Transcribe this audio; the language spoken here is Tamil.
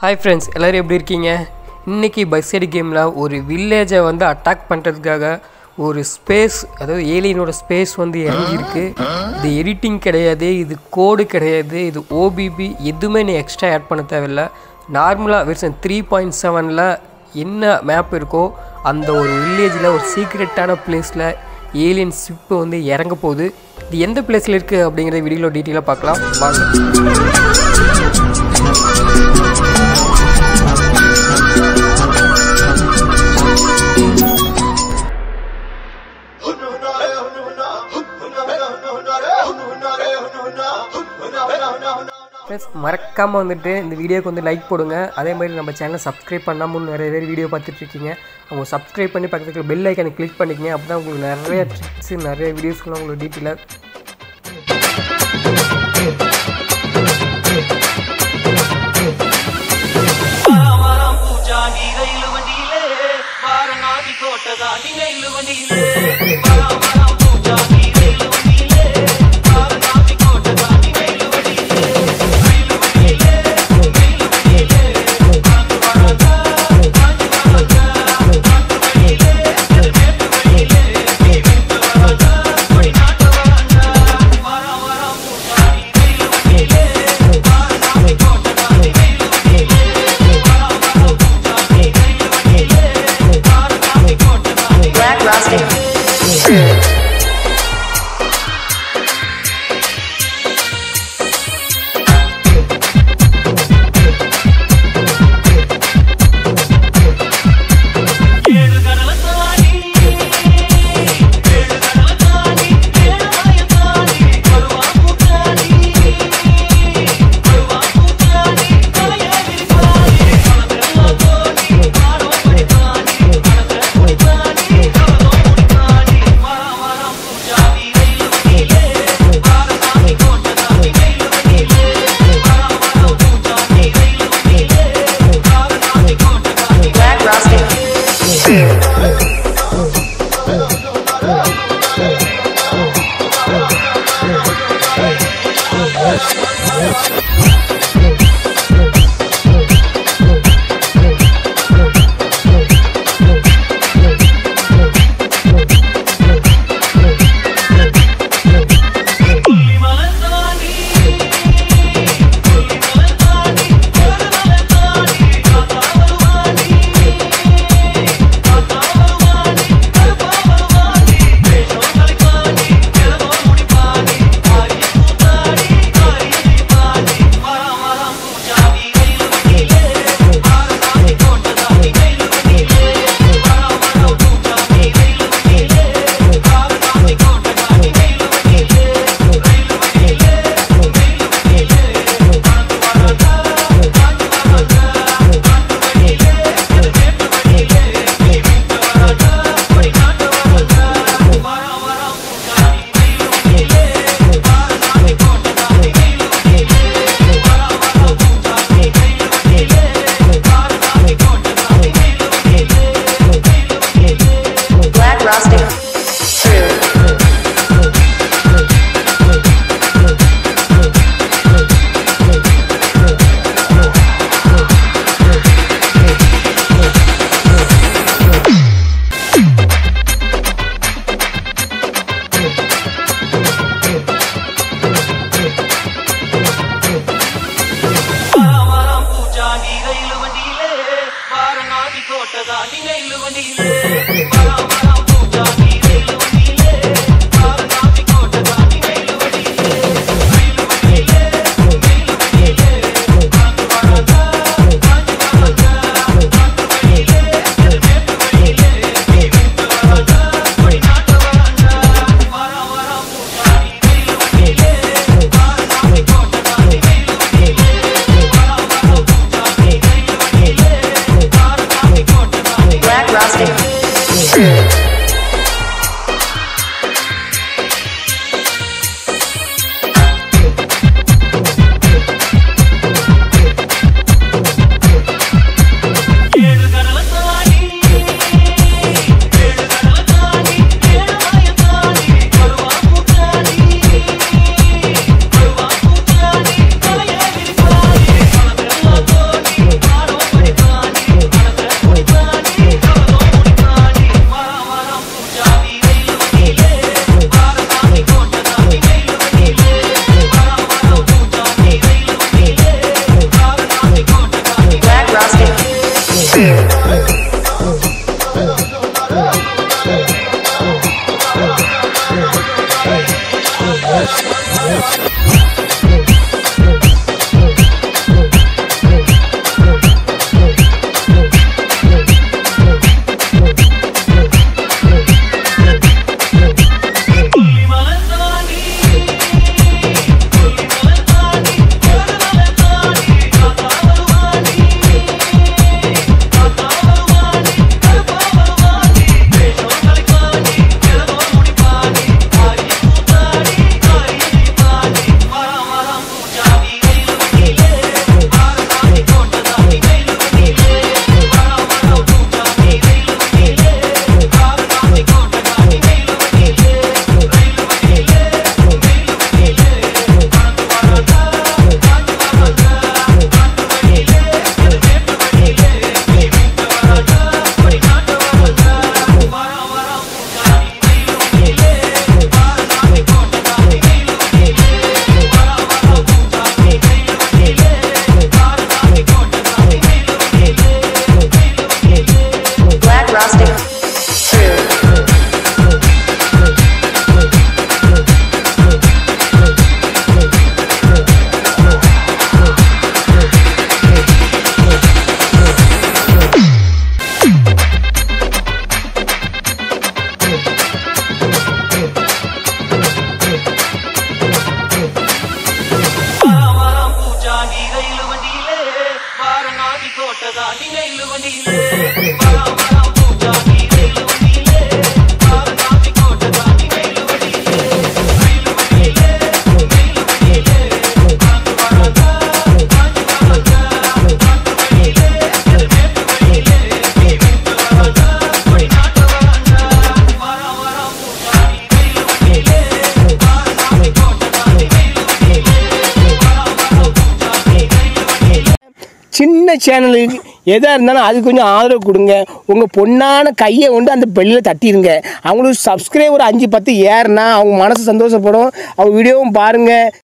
ஹாய் ஃப்ரெண்ட்ஸ் எல்லோரும் எப்படி இருக்கீங்க இன்றைக்கி பைசைடு கேமில் ஒரு வில்லேஜை வந்து அட்டாக் பண்ணுறதுக்காக ஒரு ஸ்பேஸ் அதாவது ஏலியனோட ஸ்பேஸ் வந்து இறங்கியிருக்கு இது எடிட்டிங் கிடையாது இது கோடு கிடையாது இது ஓபிபி எதுவுமே நீ எக்ஸ்ட்ரா ஆட் பண்ண தேவையில்ல நார்மலாக வெர்ஷன் த்ரீ பாயிண்ட் செவனில் என்ன மேப் இருக்கோ அந்த ஒரு வில்லேஜில் ஒரு சீக்ரெட்டான பிளேஸில் ஏலியன் ஷிப்பு வந்து இறங்க போகுது இது எந்த பிளேஸில் இருக்குது அப்படிங்கிறத வீடியோவில் டீட்டெயிலாக பார்க்கலாம் வாங்க ப்ளஸ் மறக்காமல் வந்துட்டு இந்த வீடியோக்கு வந்து லைக் போடுங்க அதே மாதிரி நம்ம சேனலை சப்ஸ்கிரைப் பண்ணாமல் நிறைய பேர் வீடியோ பார்த்துட்ருக்கீங்க அவங்க சப்ஸ்கிரைப் பண்ணி பக்கத்துக்கு பெல் ஐக்கனை கிளிக் பண்ணிக்கங்க அப்போ தான் உங்களுக்கு நிறைய ட்ரிக்ஸு நிறைய வீடியோஸ்லாம் உங்களுக்கு டீட்டெயிலாக வாரம் பூஜாரி ரயில் வண்டியிலே வாரணாசி கோட்டதானி ரயில் வண்டியிலே வாரம் வாரம் பூஜாரி ரயில் வண்டியிலே வாரணாசி கோட்டதானி ரயில் வண்டியிலே ரயில் வண்டியிலே ரயில் வண்டியிலே காத்து வரதா காத்து வரதா காத்து வழியிலே மேற்கு வழியிலே வெட்டு வரதா கொடிநாட்டு வரதா வாரம் வாரம் பூஜாரி ரயில் வண்டியிலே வாரணாசி கோட்டதானி ரயில் வண்டியிலே Black Rustic. ஏழு கடலை தாண்டி ஏழு கடலை தாண்டி ஏழு மலையை தாண்டி வருவா பூச்சாடி வருவா பூச்சாடி தலையாடி பாடி மனதெல்லாம் தோண்டி பாடம் படித்தாடி மனதை முடித்தாடி கவலம் முடித்தாடி வரம் வரம் பூச்சாடி ரயில் வண்டியிலே வாரசாமி கோட்டதாமி ரயில் வண்டியிலே வரம் வரம் பூச்சாடி ரயில் வண்டியிலே வாரசாமி கோட்டதாமி Black Rustic. புள்ளி மலர்ந்தாடி புள்ளி மலர்ந்தாடி ஏழு மலர்ந்தாடி காத்தா வருவாடி காத்தா வருவாடி கருப்பா வருவாடி வேஷம் கலைப்பாடி கிழவோ முடிப்பாடி ஆரிய கூத்தாடி ஆரிய பாடி வரம் வரம் பூஜாடி ரயில் வண்டியிலே வாரசாமி கோட்டதாமி ரயில் வண்டியிலே வரம் வரம் பூஜாடி ரயில் வண்டியிலே வாரசாமி கோட்டதாமி ரயில் வண்டியிலே ரயில் வண்டியிலே ரயில் வண்டியிலே காத்து வரதா காத்து வரதா காத்து வழியிலே மேற்கு வழியிலே வெட்டு வரதா கொடிநாட்டு வரதா வரம் வரம் பூஜாடி ரயில் வண்டியிலே வாரசாமி கோட்டதாமி ரயில் வண்டியிலே வரம் வரம் பூஜாடி ரயில் வண்டியிலே வாரசாமி கோட்டதாமி ரயில் வண்டியிலே ரயில் வண்டியிலே Black Rustic. வாரம் பூஜாடி ரயில் வண்டியிலே வாரணாசி கோட்டதானி ரயில் வண்டியிலே வாரம் வாரம் பூஜாடி ரயில் வண்டியிலே வாரணாசி கோட்டதானி ரயில் வண்டியிலே ரயில் வண்டியிலே ரயில் வண்டியிலே காத்து வரதா காத்து வரதா காத்து வழியிலே மேற்கு வழியிலே வெட்டு வரதா கொடிநாட்டு வரதா வாரம் வாரம் பூஜாடி ரயில் வண்டியிலே வாரணாசி கோட்டதானி ரயில் வண்டியிலே வாரம் வாரம் பூஜாடி ரயில் வண்டியிலே வாரணாசி கோட்டதானி Black Rustic. பூச்சாண்டி ரயில் வண்டியிலே வாரணாசி கோட்டை தாண்டி ரயில் வண்டியிலே வரா வரா பூச்சாண்டி ரயில் வண்டியிலே வாரணாசி கோட்டை தாண்டி ரயில் வண்டியிலே ரயில் வண்டியிலே ரயில் வண்டியிலே காத்து வராதா காத்து வராதா காத்து வழியிலே மேட்டு வழியிலே மேட்டு வராதா வெளிநாட்டு வராதா வரா வரா பூச்சாண்டி ரயில் வண்டியிலே வாரணாசி கோட்டை தாண்டி ரயில் வண்டியிலே வரா வரா பூச்சாண்டி ரயில் வண்டியிலே சின்ன சேனலுக்கு எதாக இருந்தாலும் அது கொஞ்சம் ஆதரவு கொடுங்க உங்கள் பொண்ணான கையை கொண்டு அந்த பெல்லில் தட்டிடுங்க அவங்களுக்கு சப்ஸ்கிரைபர் அஞ்சு பத்து ஏறுனா அவங்க மனசு சந்தோஷப்படும் அவங்க வீடியோவும் பாருங்கள்